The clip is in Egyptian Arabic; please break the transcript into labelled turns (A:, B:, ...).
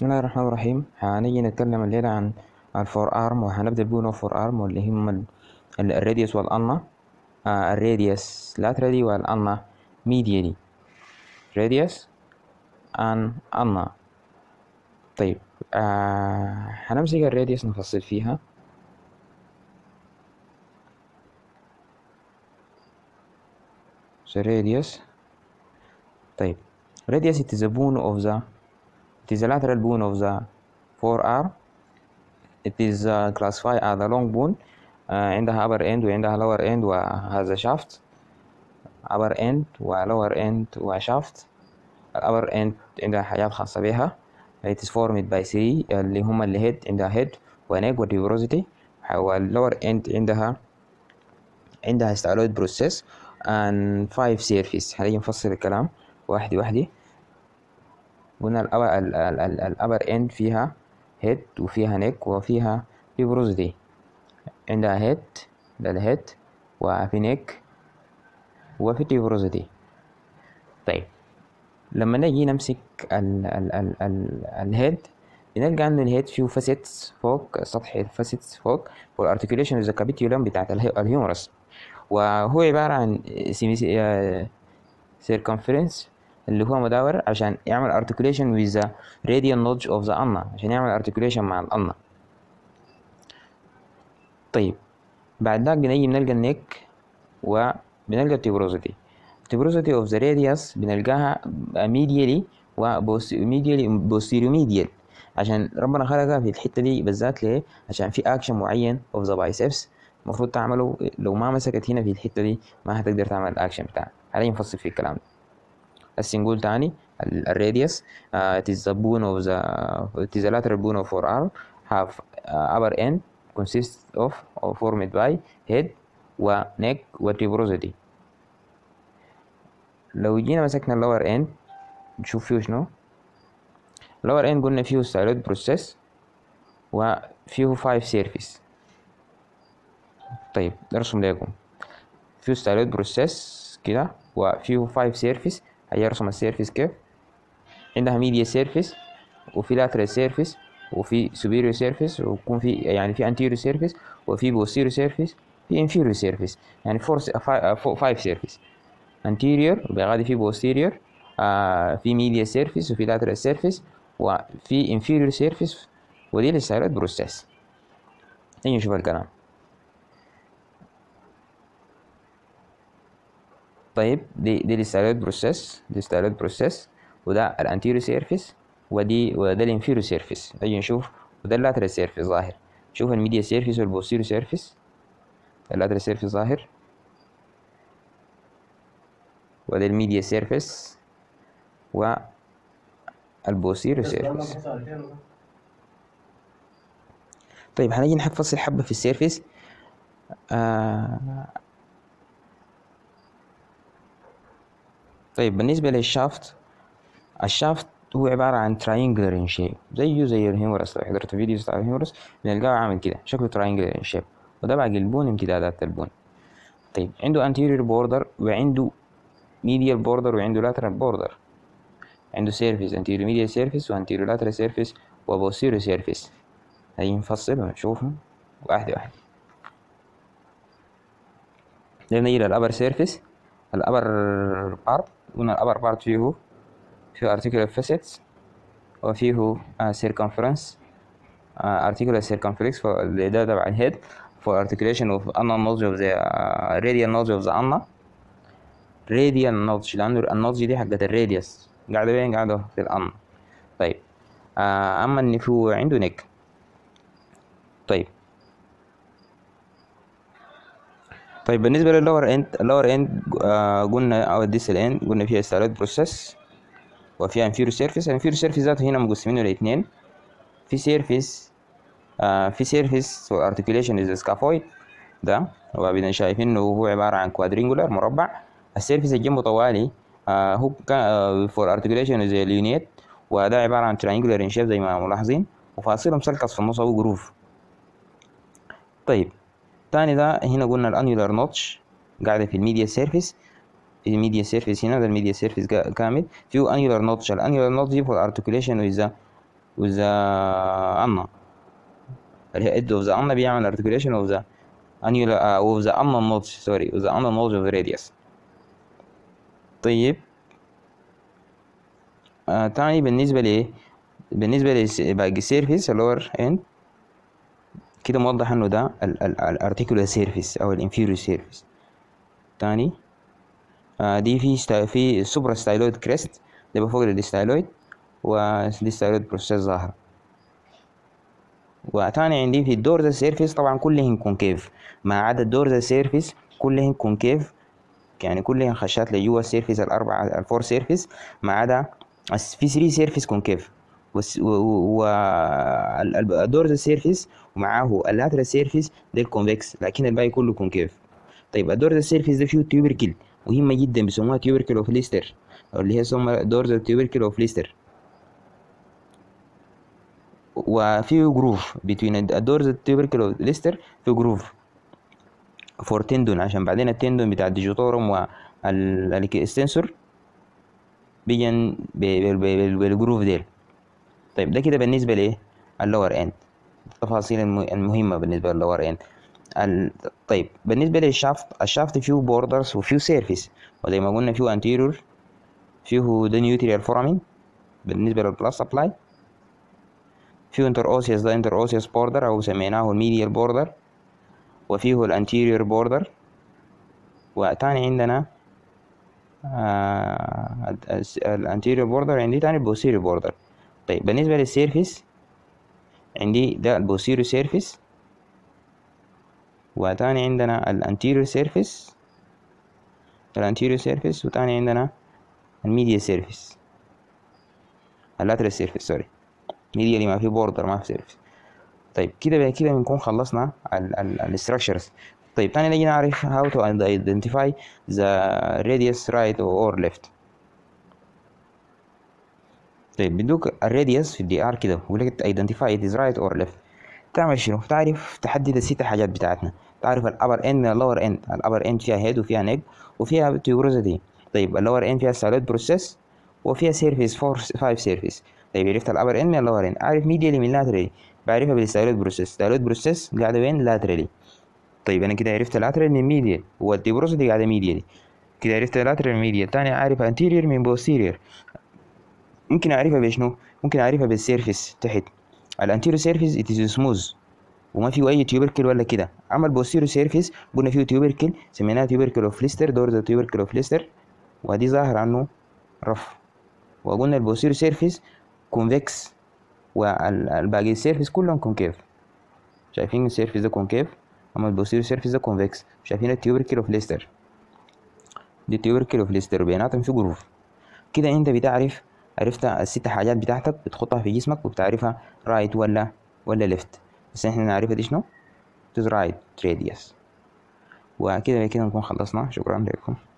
A: بسم الله الرحمن الرحيم هنيجي نتكلم الليلة عن الفور ارم وهنبدأ بون فور ارم واللي هم ال- ال- الراديوس والأنا آه الراديوس laterally والأنا medially radius and أنا طيب آه هنمسك الراديوس نفصل فيها so radius طيب radius it is a bone of the it is a lateral bone of the forearm it is uh, classified as a long bone uh, عندها upper end وعندها lower end وهذا shaft upper end و lower end و shaft ال upper end عندها حاجات خاصة بها it is formed by three اللي هم اللي head عندها head و neck و tuberosity وال lower end عندها عندها styloid process and five surface هنيجي نفصل الكلام واحدة واحدة قلنا الأبر ال ال ال الأبر إند فيها هيد وفيها نيك وفيها tuberosity عندها هيد ده الهيد وفي نيك وفي tuberosity طيب لما نجي نمسك ال ال ال ال الهيد بنلقى إن الهيد فيه فاسيتس فوق سطح الفاسيتس فوق والارتكيوليشن ذا كابيتيولم بتاعت الهيومرس وهو عبارة عن سيركمفرنس اللي هو مدور عشان يعمل articulation with the radial notch of the ulna عشان يعمل articulation مع الألنا طيب بعد ذاك بنيجي بنلقى النك وبنلقى التبروزيتي التبروزيتي of the radius بنلقاها medially و medially posterior medial عشان ربنا خلقها في الحتة دي بالذات ليه؟ عشان في أكشن معين of the biceps المفروض تعمله لو ما مسكت هنا في الحتة دي ما هتقدر تعمل الأكشن بتاعها علي نفصل في الكلام ده هسه نقول تاني الراديوس uh, it is the bone of the it is the lateral bone of forearm have uh, upper end consists of or formed by head و neck و tuberosity لو جينا مسكنا اللور end نشوف فيه شنو lower end قلنا فيه styloid process وفيه five surface طيب ارسم لكم فيه styloid process كده وفيه five surface هيرسم السيرفيس كيف عندها ميديا سيرفيس وفي لاترال سيرفيس وفي سوبيريور سيرفيس ويكون في يعني في انتيريور سيرفيس وفي بوستيريور سيرفيس في انفيريور سيرفيس يعني فور فايف سيرفيس انتيريور بيغادي في بوستيريور آه في ميديا سيرفيس وفي لاترال سيرفيس وفي انفيريور سيرفيس ودي الستايلات بروسيس نيجي نشوف الكلام طيب دي دي الستايلويد بروسيس دي ستايلويد بروسيس وده الانتيريو سيرفيس ودي وده الانفيريو سيرفيس نيجي نشوف وده اللاترال سيرفيس ظاهر شوف الميديا سيرفيس والبوستيريو سيرفيس اللاترال سيرفيس ظاهر وده الميديا سيرفيس والبوستيريو سيرفيس طيب هنيجي نفصل حبة في السيرفيس آه طيب بالنسبة للشافت الشافت هو عبارة عن triangular in shape زيه زي الهيمورس لو حضرت فيديوز بتاع الهيمورس بنلقاه عامل كده شكله triangular in shape وده باقي البون امتدادات البون طيب عنده anterior border وعنده medial border وعنده lateral border عنده surface anterior medial surface و anterior lateral surface و posterior surface هيجي نفصل ونشوفهم واحدة واحدة نيجي للأبر سيرفيس الأبر بارت قلنا الأبر بارت فيه فيه articular facets وفيه uh, circumference uh, articular circumflex for اللي ده تبع الهيد for articulation of ulnar notch of the uh, radial notch of the ulna radial notch لأنه النotch دي حقت الراديوس قاعدة وين قاعدة في الألنا طيب uh, أما إن فيه عنده نيك طيب طيب بالنسبة للور اند اللور اند آه قلنا او الديسل اند قلنا فيها ستايلويد بروسيس وفيها انفيرو سيرفيس الانفيرو سيرفيس ذاته هنا مقسمينه لاثنين في سيرفيس آه في سيرفيس والارتكيوليشن از سكافويد ده وبدنا شايفين انه هو عبارة عن كوادرينجولار مربع السيرفيس اللي جنبه طوالي آه هو كان فور ارتكيوليشن زي اليونيت وده عبارة عن ترينجولار ان شيب زي ما ملاحظين وفاصله مسلكس في النص او جروف طيب تاني ده هنا قلنا الانيولار نوتش قاعدة في الميديا سيرفيس الميديا سيرفيس هنا ده الميديا سيرفيس كامل فيه انيولار نوتش الانيولار نوتش دي فور ارتكيوليشن ويز with the ulna اللي هي edge of the ulna بيعمل articulation of the annular uh, of the ulnar notch sorry of the ulnar notch of the radius طيب آه تاني بالنسبة لإيه بالنسبة لباقي السيرفيس اللور اند كده موضح انه ده الارتيكولار سيرفيس او الانفيريور سيرفيس تاني آه دي في ستا في سوبرا ستايلويد كريست ده فوق الستايلويد ودي ستايلويد بروسيس ظاهرة وتاني عندي في الدورزا سيرفيس طبعا كلهم كونكيف ما عدا الدورزا سيرفيس كلهم كونكيف يعني كلهم خشات لجوا السيرفيس الأربعة الفور سيرفيس ما عدا في 3 سيرفيس كونكيف والدورزا سيرفيس ومعاه اللاترال سيرفيس ده الكونفكس لكن الباقي كله كونكيف طيب الدورزا سيرفيس ده فيه تيوبركل مهمة جدا بيسموها تيوبركل اوف ليستر أو اللي هي اسمها دورزا تيوبركل اوف ليستر وفيه جروف بين الدورزا تيوبركل اوف ليستر في جروف فور تندون عشان بعدين التندون بتاع الديجيتورم والاكستنسور بيجن بالجروف ديل طيب ده كده بالنسبة لإيه اللور اند التفاصيل المهمة بالنسبة للور اند ال... طيب بالنسبة للشافت الشافت فيه بوردرز وفيه سيرفيس وزي ما قلنا فيه انتيريور فيه ده نيوتريال فورامين بالنسبة للبلس سبلاي فيه انتر اوسيوس ده انتر اوسيوس بوردر او سميناه الميديال بوردر وفيه الانتيريور بوردر وتاني عندنا آه الانتيريور بوردر عندي تاني البوستيريور بوردر طيب بالنسبة للسيرفيس عندي ده البوستيريور سيرفيس وتاني عندنا الانتيريور سيرفيس الانتيريور سيرفيس وتاني عندنا الميديا سيرفيس اللاترال سيرفيس سوري ميديا اللي ما في بوردر ما في سيرفيس طيب كده بقى كده بنكون خلصنا الستراكشرز طيب تاني نيجي نعرف how to identify the radius right or left طيب بدوك الراديوس في الدي ار كده بيقول لك identify it is right or left تعمل شنو تعرف تحدد الست حاجات بتاعتنا تعرف الابر اند من اللور اند الابر اند فيها هيد وفيها نيك وفيها تيوبروزيتي طيب اللور اند فيها سالود بروسيس وفيها سيرفيس فور فايف سيرفيس طيب عرفت الابر اند من اللور اند عارف ميديالي من لاترالي بعرفها بالستايلود بروسيس ستايلود بروسيس قاعده وين لاترالي طيب انا كده عرفت اللاترال من ميديال والتيوبروزيتي قاعده ميديالي كده عرفت اللاترال من ميديال تاني عارف انتيريور من بوستيريور ممكن اعرفها بشنو ممكن اعرفها بالسيرفيس تحت الانتيريور سيرفيس ات از سموز وما فيه اي تيوبركل ولا كده اما البوستيريور سيرفيس قلنا فيه تيوبركل سميناها تيوبركل اوف ليستر دورز تيوبركل اوف ليستر ودي ظاهر عنه رف وقلنا البوستيريور سيرفيس كونفكس والباقي السيرفيس كلهم كونكيف شايفين السيرفيس ده كونكيف اما البوستيريور سيرفيس ده كونفكس شايفين التيوبركل اوف ليستر دي تيوبركل اوف ليستر بيناتهم في جروف كده انت بتعرف عرفت الست حاجات بتاعتك بتحطها في جسمك وبتعرفها رايت ولا ولا ليفت بس احنا نعرفها دي شنو؟ تز رايت راديوس وكده كده نكون خلصنا شكرا لكم